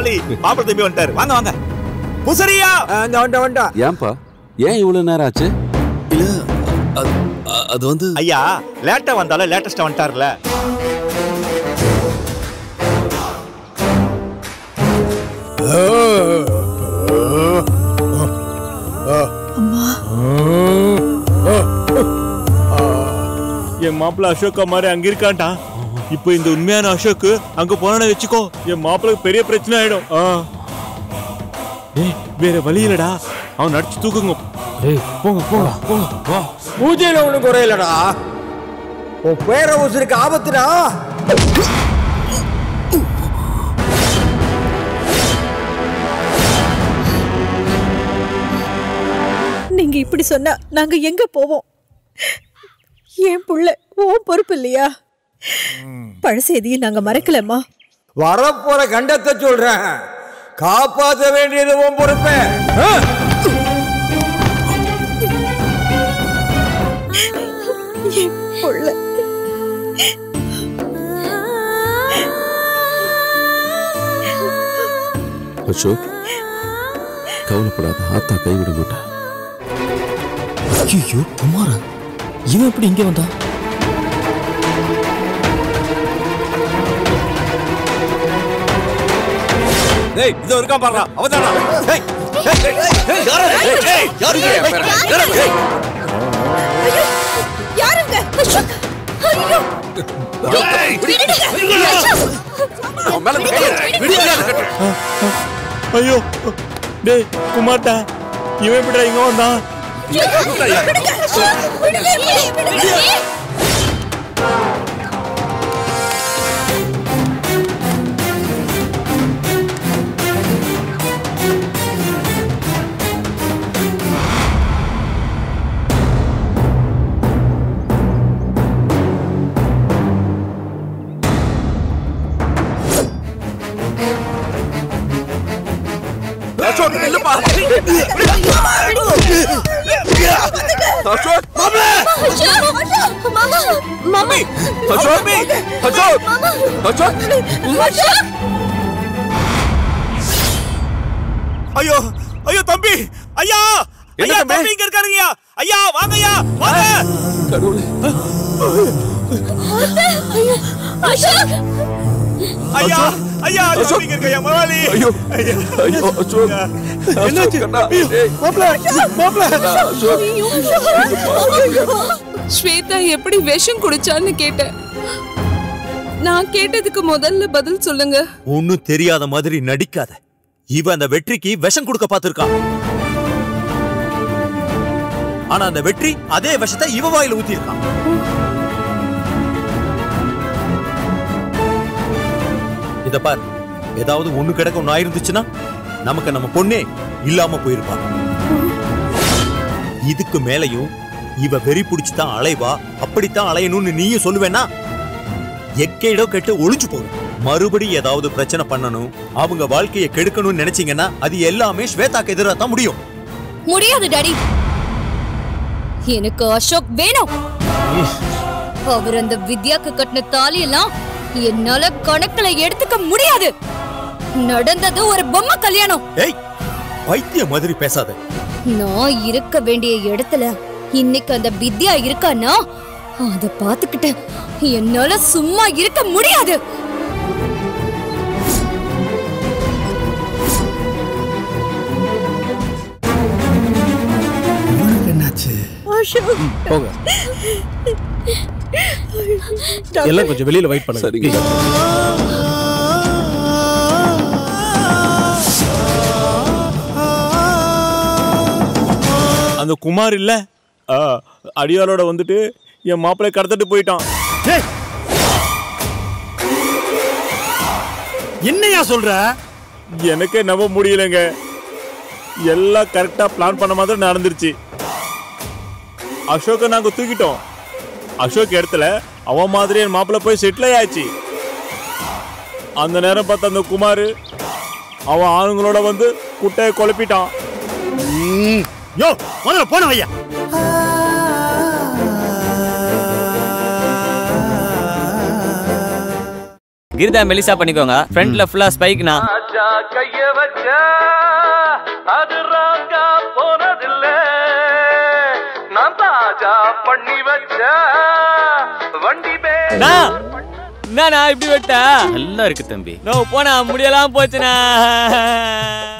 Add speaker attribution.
Speaker 1: முதலாளி மாப்பிள்ளை தம்பி வந்துட்டாரு வாங்க வாங்க புசரியா
Speaker 2: இந்த வண்டா வண்டா
Speaker 3: ஏன்பா ஏன் இவ்வளவு நேரம் ஆச்சு
Speaker 4: இல்ல அது- அ- அது வந்து
Speaker 1: ஐயா லேட்டா வந்தாலும் லேட்டஸ்டா வந்துட்டார்ல
Speaker 5: என் மாப்பிள்ள அசோக்கா மாதிரி அங்க இருக்கான்டா இப்போ இந்த உண்மையான அசோக் அங்க போனா வச்சுக்கோ என் மாப்பிள்ளைக்கு பெரிய பிரச்சனை ஆயிடும் ஆ. ஏய் வேற வழி இல்லடா அவன் நடிச்சு தூக்குங்க ஏய் போங்க போங்க போங்க வா
Speaker 2: பூஜையில ஒண்ணும் குறையலடா உன் பேர உசுருக்கு ஆபத்துடா
Speaker 6: நீங்க இப்படி சொன்னா நாங்க எங்க போவோம் என் புள்ள உன் பொறுப்பு இல்லையா பழச எதையும் நாங்க மறக்கலம்மா
Speaker 2: வரப்போற கண்டத்தை சொல்றேன் காப்பாற்ற வேண்டியது உன் பொறுப்பு ஆ?
Speaker 6: என் புள்ள
Speaker 3: அசோக் கவலைப்படாத ஆத்தா கைவிட மாட்டா
Speaker 4: ஐயோ குமாரா இவன் எப்படி இங்க வந்தா
Speaker 1: டேய் இது இருக்கான் பாருடா அவதானா டேய் டேய், டேய், டேய், யாரு அது? டேய், டேய், யாரு இது? யாரு அது? டேய்.
Speaker 6: யாருங்க அசோக் ஐயோ
Speaker 1: டேய், அவன் மேல இந்த கையை வச்சு, விடுதலையா இருக்கட்டும்.
Speaker 5: ஐயோ டேய் குமார்டா இவன் எப்படிடா இங்க வந்தான்
Speaker 6: விடுங்க அசோக் விடுங்க விடுங்க
Speaker 1: அசோக், நில்லுப்பா. அசோக், மாப்ள.
Speaker 6: மாமா மாமா
Speaker 1: அசோக், அசோக், அசோக். ஐயோ ஐயோ தம்பி ஐயா ஐயா தம்பி இங்க இருக்காருங்கய்யா ஐயா வாங்க ஐயா வாங்க
Speaker 6: அசோக்
Speaker 1: ஐயா ஐயா தம்பி இங்க இருக்கையா முதலாளி
Speaker 3: ஐயோ ஐயோ அசோக்
Speaker 1: என்னாச்சு
Speaker 7: ஸ்வேதா எப்படி விஷம் குடிச்சான்னு கேட்டேன் நான் கேட்டதுக்கு முதல்ல பதில் சொல்லுங்க
Speaker 1: ஒண்ணும் தெரியாத மாதிரி நடிக்காத இவ அந்த வெற்றிக்கு விஷம் கொடுக்க பார்த்திருக்கான் ஆனா அந்த வெற்றி அதே விஷத்தை இவ வாயில ஊத்திருக்கான் இத பார் ஏதாவது ஒண்ணு கிடக்க ஒண்ணு ஆயிருந்துச்சுன்னா நமக்கு நம்ம பொண்ணே இல்லாம போயிருப்பா இதுக்கு மேலையும் இவ வெறி பிடிச்சு தான் அலைவா அப்படித்தான் அலையணும்னு நீயும் சொல்லுவேனா எக்கேடோ கெட்டு ஒளிஞ்சு போகும் மறுபடி ஏதாவது பிரச்சனை பண்ணணும் அவங்க வாழ்க்கையை கெடுக்கணும்னு நினைச்சீங்கன்னா அது எல்லாமே ஸ்வேதாக்கு எதிராக தான் முடியும்
Speaker 8: முடியாது டாடி எனக்கு அசோக் வேணும் அவர் அந்த வித்யாக்கு கட்டின தாலியெல்லாம் என்னால கணக்குல எடுத்துக்க முடியாது நடந்தது ஒரு பொம்மை கல்யாணம்
Speaker 1: ஏய் பைத்திய மாதிரி பேசாத
Speaker 8: நான் இருக்க வேண்டிய இடத்துல இன்னைக்கு அந்த வித்யா இருக்கான்னா அத பாத்துக்கிட்டு என்னால சும்மா இருக்க முடியாது
Speaker 6: அசோக்
Speaker 9: போங்க எல்லாம் கொஞ்சம் வெளியில வெயிட் பண்ணுங்க
Speaker 3: சரிங்க
Speaker 5: அந்த குமார் இல்ல ஆ, அடியாளோட வந்துட்டு என் மாப்பிள்ளை கடத்திட்டு போயிட்டான்
Speaker 9: என்னையா சொல்ற
Speaker 5: எனக்கே நம்ப முடியலங்க எல்லாம் கரெக்டா பிளான் பண்ண மாதிரி நடந்துருச்சு அசோக்கை நாங்க தூக்கிட்டோம் அசோக் இடத்துல அவன் மாதிரி என் மாப்பிள்ளை போய் செட்டில் ஆயாச்சு அந்த நேரம் பார்த்து அந்த குமார் அவன் ஆளுங்களோட வந்து குட்டையை குழப்பிட்டான்
Speaker 9: யோ முதல்ல போன வையா
Speaker 10: கிரிதா மெலிசா பண்ணிக்கோங்க ஃப்ரண்ட்ல ஃபுல்லா ஸ்பைக்னா
Speaker 11: கைய வச்ச அது ராங்கா போனதில்ல நான் தாஜா பண்ணி வச்ச வண்டி பே
Speaker 10: என்னண்ணா இப்படி விட்ட
Speaker 12: நல்லா இருக்கு தம்பி
Speaker 10: நோ போனா முடியலாம் போச்சுண்ணா